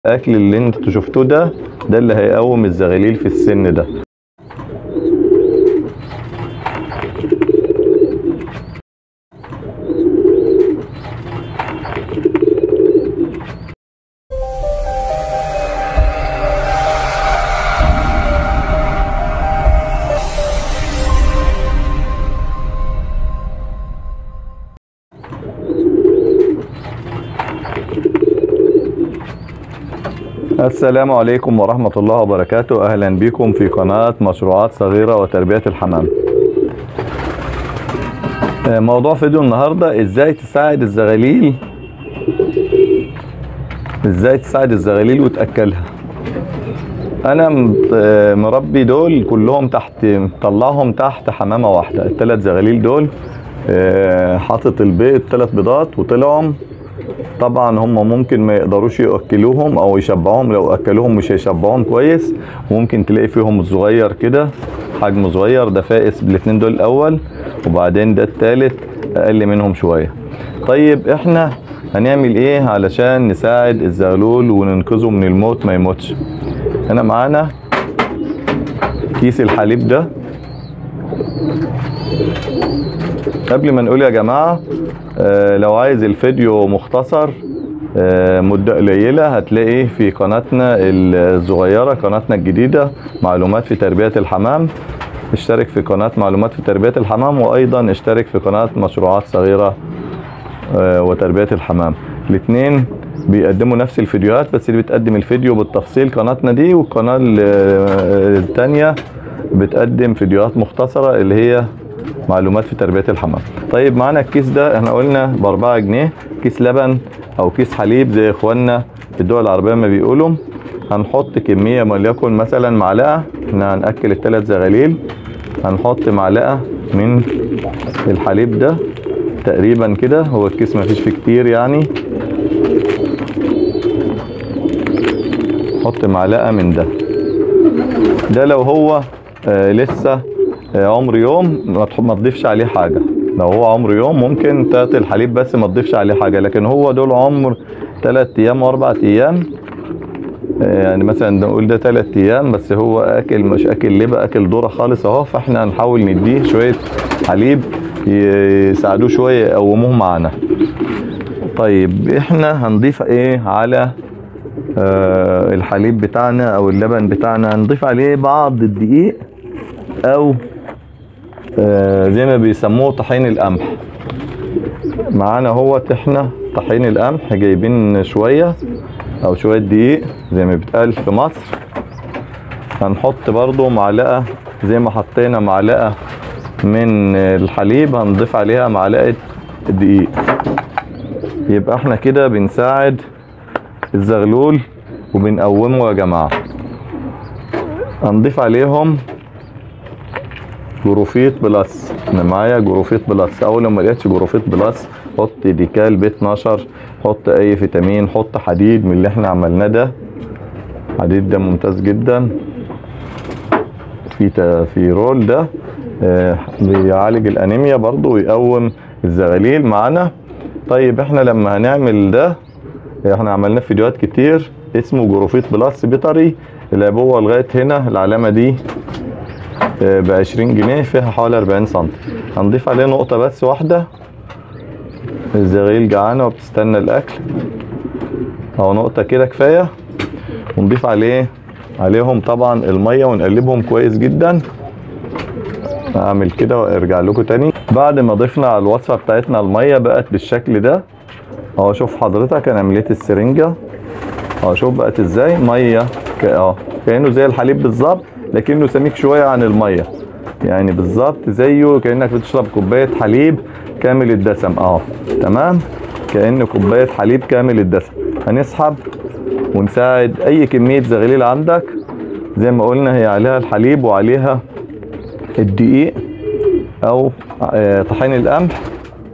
الاكل اللي انتوا شفتوه ده ده اللي هيقوم الزغاليل في السن ده السلام عليكم ورحمة الله وبركاته أهلا بكم في قناة مشروعات صغيرة وتربية الحمام آه، موضوع فيديو النهاردة ازاي تساعد الزغاليل ازاي تساعد الزغاليل وتأكلها انا م- آه، مربي دول كلهم تحت مطلعهم تحت حمامة واحدة الثلاث زغاليل دول آه، حاطط البيض ثلاث بيضات وطلعوا طبعا هم ممكن ما يقدروش ياكلوهم او يشبعوهم لو اكلوهم مش هيشبعوهم كويس ممكن تلاقي فيهم الصغير كده حجمه صغير ده فائس بالاثنين دول الاول وبعدين ده التالت اقل منهم شويه طيب احنا هنعمل ايه علشان نساعد الزغلول وننقذه من الموت ما يموتش هنا معانا كيس الحليب ده قبل ما نقول يا جماعة آه، لو عايز الفيديو مختصر آه، مدة قليلة هتلاقي في قناتنا الصغيرة قناتنا الجديدة معلومات في تربية الحمام اشترك في قناة معلومات في تربية الحمام وأيضا اشترك في قناة مشروعات صغيرة آه، وتربية الحمام الاتنين بيقدموا نفس الفيديوهات بس اللي بتقدم الفيديو بالتفصيل قناتنا دي والقناة ال- آه، التانية بتقدم فيديوهات مختصرة اللي هي معلومات في تربية الحمام طيب معانا الكيس ده احنا قلنا باربعة جنيه كيس لبن او كيس حليب زي اخواننا في الدول العربية ما بيقولوا هنحط كمية وليكن مثلا معلقة احنا هنأكل الثلاث زغاليل هنحط معلقة من الحليب ده تقريبا كده هو الكيس ما فيش فيه كتير يعني حط معلقة من ده ده لو هو آه لسه آه عمر يوم ما تح- ما تضيفش عليه حاجة لو هو عمر يوم ممكن تلات الحليب بس ما تضيفش عليه حاجة لكن هو دول عمر تلات ايام واربع ايام آه، يعني مثلا نقول ده تلات ايام بس هو اكل مش اكل لبا اكل ذره خالص اهو فاحنا هنحاول نديه شوية حليب يساعدوه شوية يقوموه معانا طيب احنا هنضيف ايه على آه، الحليب بتاعنا او اللبن بتاعنا نضيف عليه بعض الدقيق او آه، زي ما بيسموه طحين القمح معانا هو احنا طحين القمح جايبين شوية او شوية دقيق زي ما بيتقال في مصر هنحط برضو معلقة زي ما حطينا معلقة من الحليب هنضيف عليها معلقة دقيق يبقى احنا كده بنساعد الزغلول وبنقومه يا جماعة هنضيف عليهم جروفيت بلس انا معايا جروفيت بلس اول لما لقيتش جروفيت بلس حط ديكال ب 12 حط اي فيتامين حط حديد من اللي احنا عملناه ده حديد ده ممتاز جدا في تا- في رول ده آه، بيعالج الانيميا برضو ويقوم الزغاليل معانا طيب احنا لما هنعمل ده احنا عملنا فيديوهات كتير اسمه جروفيت بلس بيطري العبوه لغايه هنا العلامه دي ب 20 جنيه فيها حوالي 40 سم هنضيف عليه نقطه بس واحده الزغاليل جعانه وبتستنى الاكل او نقطه كده كفايه ونضيف عليه عليهم طبعا الميه ونقلبهم كويس جدا اعمل كده وارجع لكم تاني بعد ما ضفنا على الوصفه بتاعتنا الميه بقت بالشكل ده اهو شوف حضرتك انا مليت السرنجه اهو شوف بقت ازاي ميه ك- اه كانه زي الحليب بالظبط لكنه سميك شويه عن الميه يعني بالظبط زيه كانك بتشرب كوبايه حليب كامل الدسم اهو تمام كأن كوبايه حليب كامل الدسم هنسحب ونساعد اي كميه زغليل عندك زي ما قلنا هي عليها الحليب وعليها الدقيق او آه، طحين القمح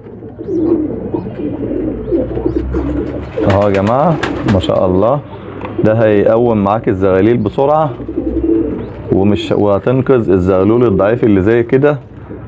اهو يا جماعه ما شاء الله ده هيقوم معاك الزغاليل بسرعه ومش وهتنقذ الزغلول الضعيف اللي زي كده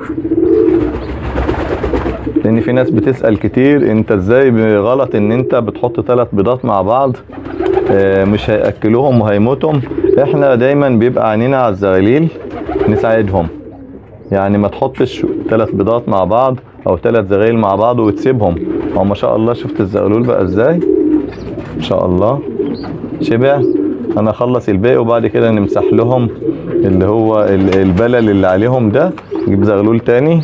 لان في ناس بتسال كتير انت ازاي غلط ان انت بتحط ثلاث بيضات مع بعض آه، مش هياكلوهم وهيموتهم احنا دايما بيبقى عينينا على الزغاليل نساعدهم يعني ما تحطش ثلاث بيضات مع بعض او ثلاث زغايل مع بعض وتسيبهم او ما شاء الله شفت الزغلول بقى ازاي ما شاء الله شبع انا اخلص الباقي وبعد كده نمسح لهم اللي هو ال- البلل اللي عليهم ده نجيب زغلول تاني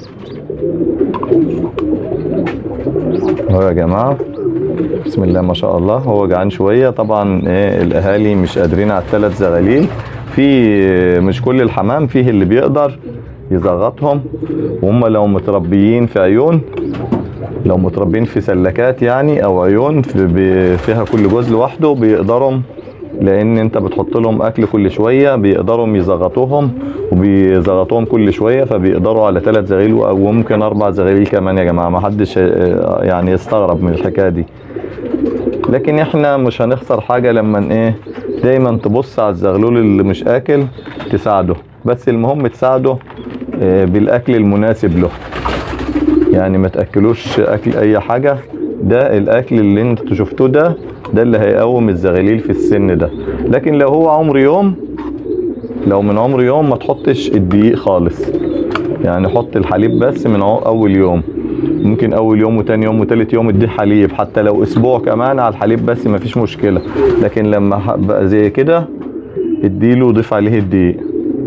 اهو يا جماعه بسم الله ما شاء الله هو جعان شويه طبعا ايه الاهالي مش قادرين على الثلاث زغاليل في مش كل الحمام فيه اللي بيقدر يزغطهم وهم لو متربيين في عيون لو متربين في سلكات يعني او عيون في بي- فيها كل جزء لوحده بيقدروا لان انت بتحط لهم اكل كل شويه بيقدروا يزغطوهم وبيزغطوهم كل شويه فبيقدروا على ثلاث زغيل او ممكن اربع زغاليل كمان يا جماعه ما حدش آه، يعني يستغرب من الحكايه دي لكن احنا مش هنخسر حاجه لما ايه دايما تبص على الزغلول اللي مش اكل تساعده بس المهم تساعده آه، بالاكل المناسب له يعني ما تاكلوش اكل اي حاجه ده الاكل اللي انت شفتوه ده ده اللي هيقوم الزغاليل في السن ده لكن لو هو عمر يوم لو من عمر يوم ما تحطش الدقيق خالص يعني حط الحليب بس من عو- اول يوم ممكن اول يوم وتاني يوم وتالت يوم اديه حليب حتى لو اسبوع كمان على الحليب بس ما فيش مشكله لكن لما ح- بقى زي كده اديله وضيف عليه الدقيق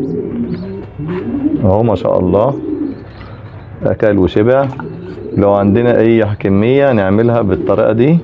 اهو ما شاء الله اكل وشبع لو عندنا اي كميه نعملها بالطريقه دي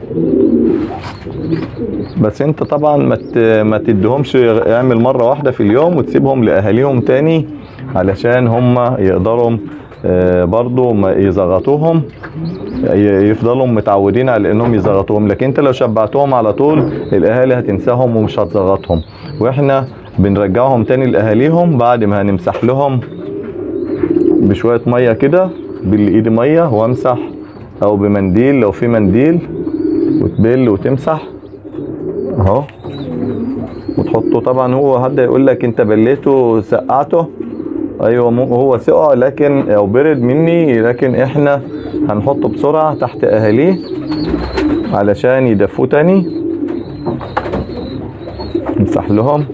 بس انت طبعا ما ت- ما تديهمش اعمل مره واحده في اليوم وتسيبهم لاهاليهم تاني علشان هم يقدروا آه، برضو ما يزغطوهم ي- يفضلوا متعودين على انهم يزغطوهم لكن انت لو شبعتهم على طول الاهالي هتنساهم ومش هتزغطهم واحنا بنرجعهم تاني لاهاليهم بعد ما هنمسح لهم بشويه ميه كده بالايد ميه وامسح او بمنديل لو في منديل وتبل وتمسح اهو وتحطه طبعا هو حد يقول لك انت بليته سقعته ايوه مو- هو سقع لكن او برد مني لكن احنا هنحطه بسرعه تحت اهاليه علشان يدفوه تاني نمسح لهم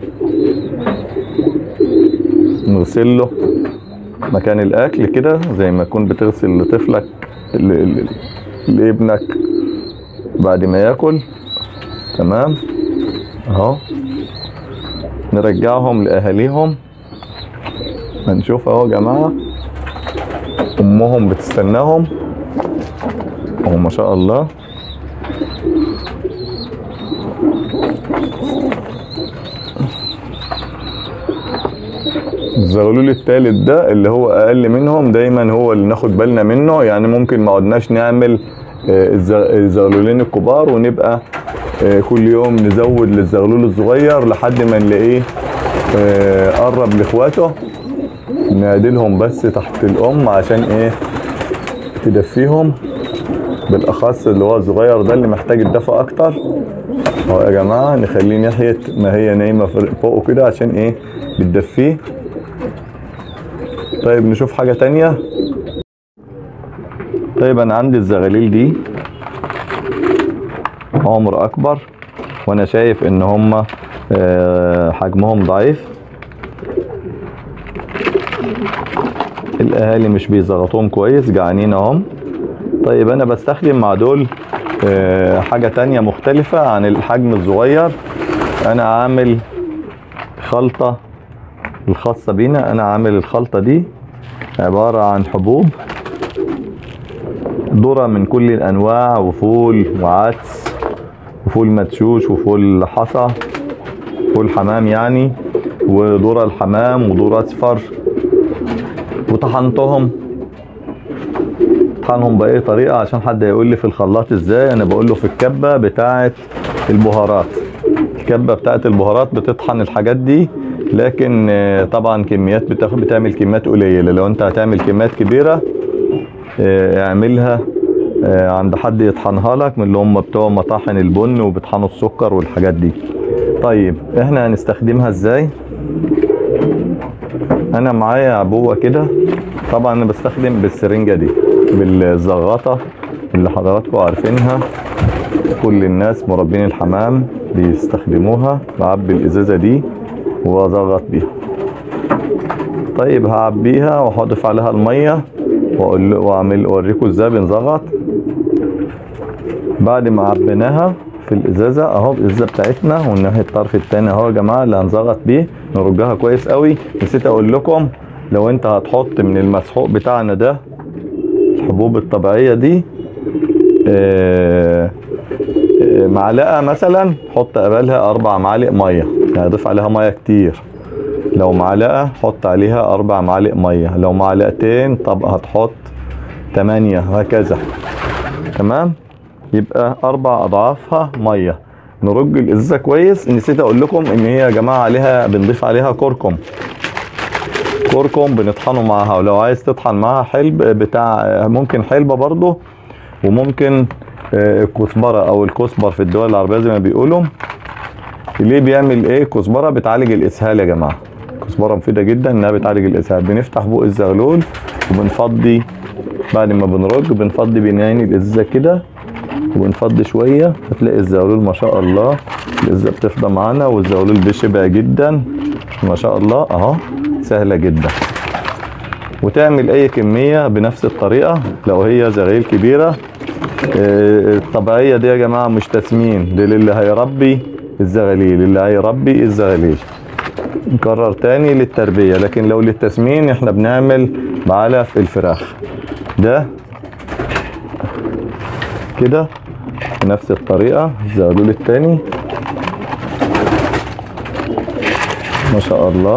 نغسل له مكان الاكل كده زي ما تكون بتغسل لطفلك ل- ل- لابنك بعد ما ياكل تمام اهو نرجعهم لاهاليهم هنشوف اهو يا جماعه امهم بتستناهم اهو ما شاء الله الزغلول التالت ده اللي هو اقل منهم دايما هو اللي ناخد بالنا منه يعني ممكن ما عدناش نعمل آه، الز- الزغلولين الكبار ونبقى آه، كل يوم نزود للزغلول الصغير لحد ما نلاقيه آه، قرب لاخواته نعدلهم بس تحت الام عشان ايه تدفيهم بالاخص اللي هو الصغير ده اللي محتاج الدفى اكتر اهو يا جماعه نخليه ناحيه ما هي نايمه فوقه كده عشان ايه بتدفيه طيب نشوف حاجه تانية طيب انا عندي الزغاليل دي عمر اكبر وانا شايف ان هم حجمهم ضعيف الاهالي مش بيزغطوهم كويس جعانين اهم طيب انا بستخدم مع دول آه، حاجة تانية مختلفة عن الحجم الصغير انا عامل خلطة الخاصة بينا انا عامل الخلطة دي عبارة عن حبوب ذرة من كل الانواع وفول وعدس وفول مدشوش وفول حصى فول حمام يعني وذرة الحمام وذرة اصفر وطحنتهم طحنهم باي طريقه عشان حد يقول لي في الخلاط ازاي انا بقول له في الكبه بتاعه البهارات الكبه بتاعه البهارات بتطحن الحاجات دي لكن آه، طبعا كميات بتاخد بتعمل كميات قليله لو انت هتعمل كميات كبيره آه، اعملها آه، عند حد يطحنها لك من اللي هم بتوع مطاحن البن وبيطحنوا السكر والحاجات دي طيب احنا هنستخدمها ازاي انا معايا عبوه كده طبعا انا بستخدم بالسرنجه دي بالزغاطه اللي حضراتكم عارفينها كل الناس مربين الحمام بيستخدموها بعبي الازازة دي واضغط بيها طيب هعبيها واحط عليها المية واقول واعمل اوريكم ازاي بنزغط بعد ما عبيناها في الازازه اهو الازازه بتاعتنا والناحيه الطرف التاني اهو يا جماعه اللي هنزغط بيه نرجها كويس قوي نسيت اقول لكم لو انت هتحط من المسحوق بتاعنا ده الحبوب الطبيعيه دي آه، آه، معلقه مثلا حط قبلها اربع معالق ميه يعني ضيف عليها ميه كتير لو معلقه حط عليها اربع معالق ميه لو معلقتين طب هتحط تمانية هكذا تمام يبقى اربع اضعافها ميه نرج الازازه كويس نسيت اقول لكم ان هي يا جماعه عليها بنضيف عليها كركم كركم بنطحنه معاها ولو عايز تطحن معاها حلب بتاع ممكن حلبه برضو وممكن آه، الكزبره او الكزبر في الدول العربيه زي ما بيقولوا ليه بيعمل ايه الكزبره بتعالج الاسهال يا جماعه الكزبره مفيده جدا انها بتعالج الاسهال بنفتح بق الزغلول وبنفضي بعد ما بنرج بنفضي بنعين الازازه كده وبنفضي شويه هتلاقي الزغلول ما شاء الله الازازه بتفضى معانا والزغلول بيشبع جدا ما شاء الله اهو سهله جدا وتعمل اي كميه بنفس الطريقه لو هي زغاليل كبيره آه، الطبيعيه دي يا جماعه مش تسمين دي للي هيربي الزغاليل اللي هيربي الزغاليل نكرر تاني للتربيه لكن لو للتسمين احنا بنعمل بعلف الفراخ ده كده بنفس الطريقه الزغلول التاني ما شاء الله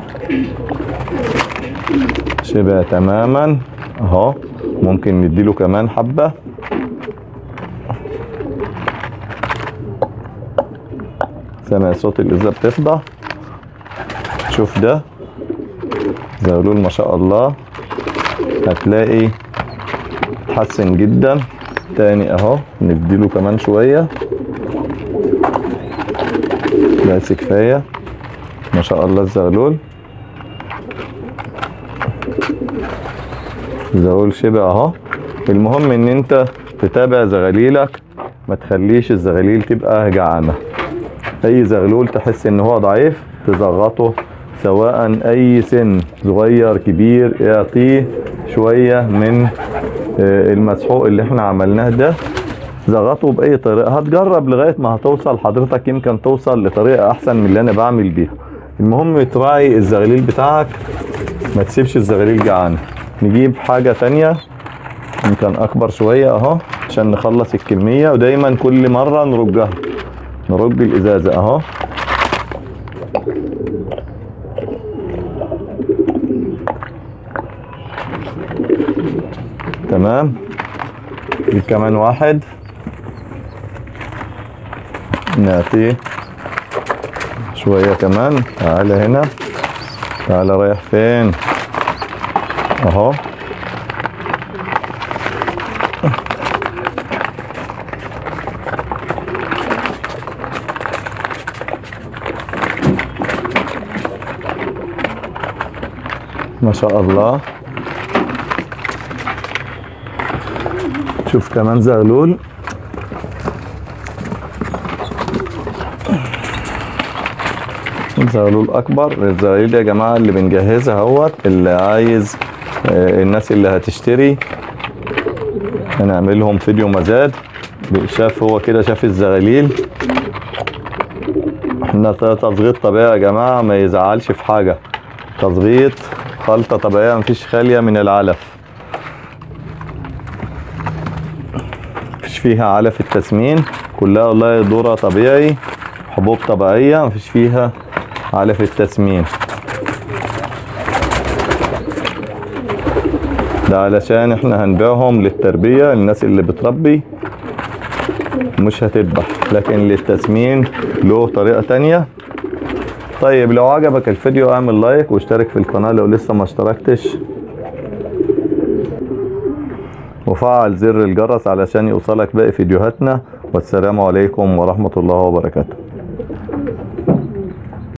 شبه تماما اهو ممكن نديله كمان حبة سامع صوت الإزازة بتفضى شوف ده زغلول ما شاء الله هتلاقي اتحسن جدا تاني اهو نديله كمان شوية بس كفاية ما شاء الله الزغلول زغلول شبع اهو المهم ان انت تتابع زغاليلك ما تخليش الزغاليل تبقى جعانة اي زغلول تحس ان هو ضعيف تزغطه سواء اي سن صغير كبير اعطيه شوية من آه، المسحوق اللي احنا عملناه ده زغطه باي طريقه هتجرب لغايه ما هتوصل حضرتك يمكن توصل لطريقه احسن من اللي انا بعمل بيها المهم تراعي الزغليل بتاعك ما تسيبش الزغاليل جعانه نجيب حاجه تانية يمكن اكبر شويه اهو عشان نخلص الكميه ودايما كل مره نرجها نرج الازازه اهو تمام نجيب كمان واحد نعطيه شوية كمان تعالى هنا تعالى رايح فين اهو ما شاء الله شوف كمان زغلول زغلول اكبر الزغاليل دي يا جماعه اللي بنجهزها اهوت اللي عايز آه، الناس اللي هتشتري هنعمل لهم فيديو مزاد شاف هو كده شاف الزغاليل احنا تصغيط طبيعي يا جماعه ما يزعلش في حاجه تصغيط خلطه طبيعيه مفيش خاليه من العلف مفيش فيها علف التسمين كلها والله ذره طبيعي حبوب طبيعيه مفيش فيها علف التسمين ده علشان احنا هنبيعهم للتربية الناس اللي بتربي مش هتذبح لكن للتسمين له طريقة تانية طيب لو عجبك الفيديو اعمل لايك واشترك في القناة لو لسه ما اشتركتش وفعل زر الجرس علشان يوصلك باقي فيديوهاتنا والسلام عليكم ورحمة الله وبركاته